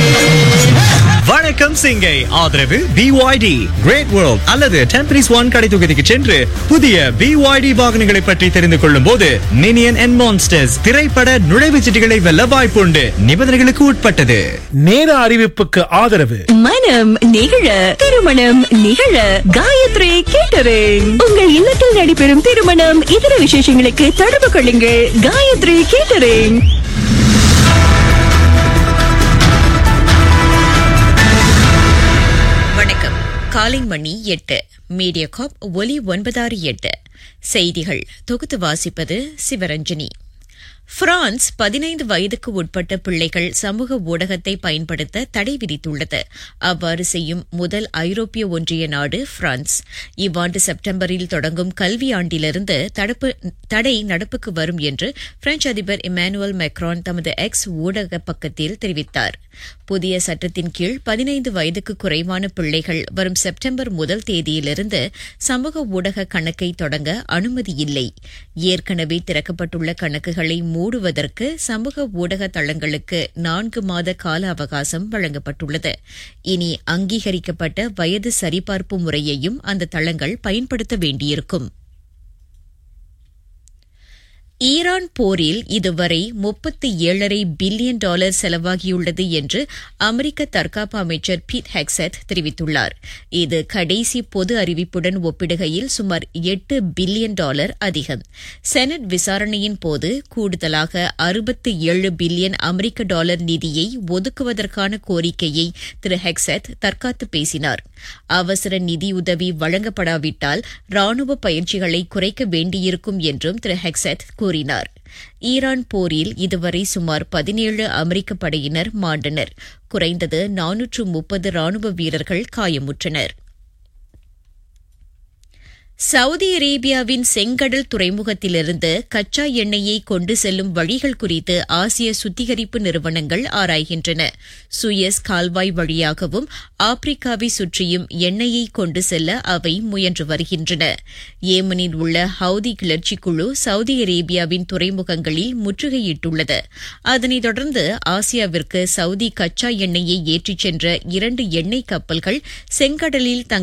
வணக்கம் சிங்கை ஆதரவு பிஒய்டி கிரேட் வேர்ல்ட் அல்லது டெம்பரிஸ் ஒன் கடை தொகுதிக்கு சென்று புதிய பிஒய்டி வாகனங்களை பற்றி தெரிந்து கொள்ளும் போது மினியன் அண்ட் மான்ஸ்டர்ஸ் திரைப்பட நுழைவுச் சீட்டுகளை வெல்ல வாய்ப்புண்டு நிபந்தனைகளுக்கு உட்பட்டது நேர அறிவிப்புக்கு ஆதரவு மனம் நிகழ திருமணம் நிகழ காயத்ரி கேட்டரிங் உங்கள் இல்லத்தில் நடைபெறும் திருமணம் இதர விசேஷங்களுக்கு தொடர்பு கொள்ளுங்கள் காயத்ரி கேட்டரிங் வணக்கம் காலை மணி எட்டு மீடியா காப் ஒலி ஒன்பதாறு எட்டு செய்திகள் தொகுத்து வாசிப்பது சிவரஞ்சனி பிரான்ஸ் பதினைந்து வயதுக்கு உட்பட்ட பிள்ளைகள் சமூக ஊடகத்தை பயன்படுத்த தடை விதித்துள்ளது அவ்வாறு செய்யும் முதல் ஐரோப்பிய ஒன்றிய நாடு பிரான்ஸ் இவ்வாண்டு செப்டம்பரில் தொடங்கும் கல்வி ஆண்டிலிருந்து தடுப்பு தடை நடப்புக்கு வரும் என்று பிரெஞ்சு அதிபர் இமானுவல் மெக்ரான் தமது எக்ஸ் ஊடக பக்கத்தில் தெரிவித்தார் புதிய சட்டத்தின் கீழ் பதினைந்து வயதுக்கு குறைவான பிள்ளைகள் வரும் செப்டம்பர் முதல் தேதியிலிருந்து சமூக ஊடக கணக்கை தொடங்க அனுமதி இல்லை ஏற்கனவே திறக்கப்பட்டுள்ள கணக்குகளை மூடுவதற்கு சமூக ஊடக தளங்களுக்கு நான்கு மாத கால அவகாசம் வழங்கப்பட்டுள்ளது இனி அங்கீகரிக்கப்பட்ட வயது சரிபார்ப்பு முறையையும் அந்த தளங்கள் பயன்படுத்த வேண்டியிருக்கும் ஈரான் போரில் இதுவரை முப்பத்தி ஏழரை பில்லியன் டாலர் செலவாகியுள்ளது என்று அமெரிக்க தற்காப்பு அமைச்சர் பீட் ஹெக்செத் தெரிவித்துள்ளார் இது கடைசி பொது அறிவிப்புடன் ஒப்பிடுகையில் சுமார் எட்டு பில்லியன் டாலர் அதிகம் செனட் விசாரணையின் போது கூடுதலாக அறுபத்தி ஏழு பில்லியன் அமெரிக்க டாலர் நிதியை ஒதுக்குவதற்கான கோரிக்கையை திரு ஹெக்செத் தற்காத்து பேசினார் அவசர நிதியுதவி வழங்கப்படாவிட்டால் ராணுவ பயிற்சிகளை குறைக்க வேண்டியிருக்கும் என்றும் திரு ஹெக்செத் கூறினார் ஈரான் போரில் இதுவரை சுமார் பதினேழு அமெரிக்க படையினர் மாண்டனர் குறைந்தது நானூற்று முப்பது ராணுவ வீரர்கள் காயமுற்றனர் சவுதி அரேபியாவின் செங்கடல் துறைமுகத்திலிருந்து கச்சா எண்ணெயை கொண்டு செல்லும் வழிகள் குறித்து ஆசிய சுத்திகரிப்பு நிறுவனங்கள் ஆராய்கின்றன சுயஸ் கால்வாய் வழியாகவும் ஆப்பிரிக்காவை சுற்றியும் எண்ணெயை கொண்டு செல்ல அவை முயன்று வருகின்றன ஏமனில் உள்ள ஹவுதி கிளர்ச்சி குழு சவுதி அரேபியாவின் துறைமுகங்களில் முற்றுகையிட்டுள்ளது அதனைத் தொடர்ந்து ஆசியாவிற்கு சவுதி கச்சா எண்ணெயை ஏற்றிச் சென்ற இரண்டு எண்ணெய் கப்பல்கள் செங்கடலில் தங்கள்